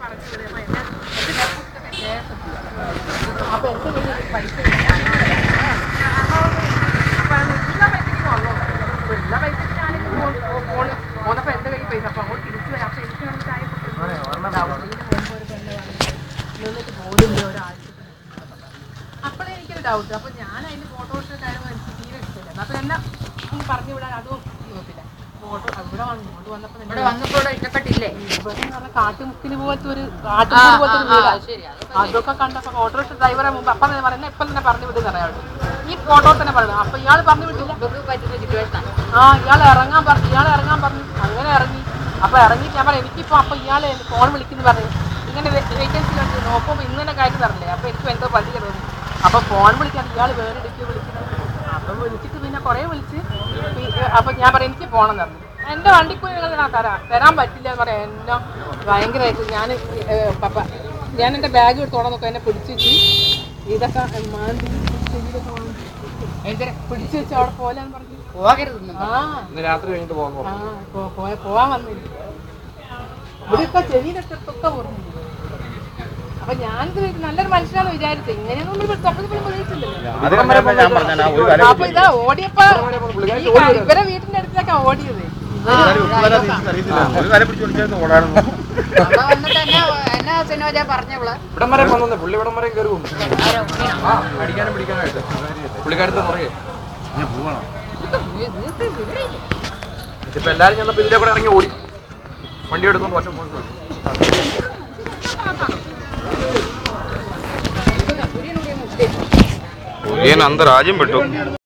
പറഞ്ഞു വിടുക അപ്പൊ എന്നെ എന്റെ ഡെപ്പോസിറ്റ് കേസ് അപ്പൊ എന്റെ കയ്യിൽ പൈസ ഇല്ല. അപ്പൊ ഉള്ള പൈസക്ക് വന്നോ ഉള്ള പൈസക്ക് ഞാനിപ്പോ ഫോൺ ഫോൺ പോന്നപ്പോ എന്റെ കയ്യിൽ പൈസ അപ്പൊ അങ്ങോട്ട് തിരിച്ചു വരാം അപ്പൊ എനിക്ക് വേണ്ടി ചായ കൊടുത്തു മുമ്പ് ഒരു പെണ്ണ് വന്നു നിന്നിട്ട് പോലില്ല ഒരാഴ്ച അപ്പോഴേ എനിക്കൊരു ഡൗട്ട് അപ്പൊ ഞാൻ അതിന്റെ ഫോട്ടോസ് കാര്യങ്ങൾ എനിക്ക് തീരെ ഇഷ്ടമില്ല അപ്പൊ എന്നെ പറഞ്ഞു വിടാൻ അതും നോക്കില്ല ഫോട്ടോ ഇവിടെ വന്നു ഇങ്ങോട്ട് വന്നപ്പോ ഇവിടെ വന്നപ്പോൾ ഇവിടെ ഇഷ്ടപ്പെട്ടില്ലേ ഇവിടെ എന്ന് പറഞ്ഞാൽ കാട്ടുമുക്കിന് പോലത്തെ ഒരു കാട്ടുമുക്ക് പോലത്തെ ഒരു വീടാ. ശരി അതൊക്കെ കണ്ടപ്പോ ഓട്ടോറിക്ഷ ഡ്രൈവറെ മുമ്പ് അപ്പം തന്നെ പറയുന്നത് ഇപ്പം തന്നെ പറഞ്ഞു വിടുന്ന അയാളോട് ഈ ഫോട്ടോ തന്നെ പറയുന്നത് അപ്പൊ ഇയാൾ പറഞ്ഞു വിട്ടില്ല ഇവർക്ക് പറ്റുന്ന സിറ്റുവേഷനാണ് ആ ഇയാൾ ഇറങ്ങാൻ പറഞ്ഞു ഇയാൾ ഇറങ്ങാൻ പറഞ്ഞു അങ്ങനെ ഇറങ്ങി അപ്പൊ ഇറങ്ങി ഞാൻ പറയാം എനിക്കിപ്പോ അപ്പൊ ഇയാൾ ഫോൺ വിളിക്കുന്നു പറഞ്ഞു ഇങ്ങനെ വേക്കൻസി കണ്ടു നോക്കുമ്പോൾ ഇന്ന് തന്നെ കാര്യം തരണ്ടേ അപ്പൊ എനിക്ക് എന്തോ പതിയെ തോന്നി അപ്പൊ ഫോൺ വിളിക്കാൻ ഇയാൾ വേറെ ഇടയ്ക്ക് വിളിക്കുന്നത് അപ്പൊ വിളിച്ചിട്ട് പിന്നെ കുറെ വിളിച്ച് ഈ- അപ്പൊ ഞാൻ പറയാം എനിക്ക് പോകണം തന്നു എന്റെ വണ്ടിക്കൂലി നിങ്ങൾ ഞാൻ തരാം തരാൻ പറ്റില്ല എന്ന് പറയാം എന്നെ ഭയങ്കരമായിട്ട് ഞാൻ പപ്പ ഞാൻ എന്റെ ബാഗ് എടുത്തോടെ നോക്കാം എന്നെ പിടിച്ചു വെച്ച് ഇതൊക്കെ മാന്തി ചെവിയിലൊക്കെ മാന്തി. എന്തിനാ പിടിച്ചു വെച്ച് അവിടെ പോലെന്ന് പറഞ്ഞു പോകരുത് ആ ഇന്ന് രാത്രി കഴിഞ്ഞിട്ട് പോകുന്നു ആ പോ- പോ- പോവാൻ വന്നില്ല ഇവിടെയൊക്കെ ചെവിയിലൊക്കെ ഒക്കെ ഓർമ്മ അപ്പൊ ഞാനിത് നല്ലൊരു മനുഷ്യനാന്ന് വിചാരിച്ചു ഇങ്ങനെയൊന്നും നമ്മൾ തൊട്ടത്തിൽ പ്രതീക്ഷിച്ചില്ലല്ലോ അധികം വരെ ഞാൻ പറഞ്ഞാൽ ആ ഒരു കാര്യം അപ്പൊ ഇതാ ഓടിയപ്പോ ഈ ക- ഇവരെ വീടിന്റെ അടുത്തേക്കാ ഓടിയത് ഒരു കാര്യം പിടിച്ചു പിടിച്ചാൽ ഓടായിരുന്നു അവിടെ വന്നിട്ട് എന്നാ എന്നാ സിനോജ പറഞ്ഞവള് ഇവിടം വരെ വന്നു പുള്ളി ഇവിടം വരെ കയറി പോകും ആ അടിക്കാനും പിടിക്കാനായിട്ട് പുള്ളിക്കാരത്ത് പുറകെ ഇപ്പൊ എല്ലാരും ചെന്നപ്പോ ഇതിലെ കൂടെ ഇറങ്ങി ഓടി വണ്ടി എടുത്തോണ്ട് ഒറ്റ പോയി പുതിയ അന്തരാജ്യം പെട്ടു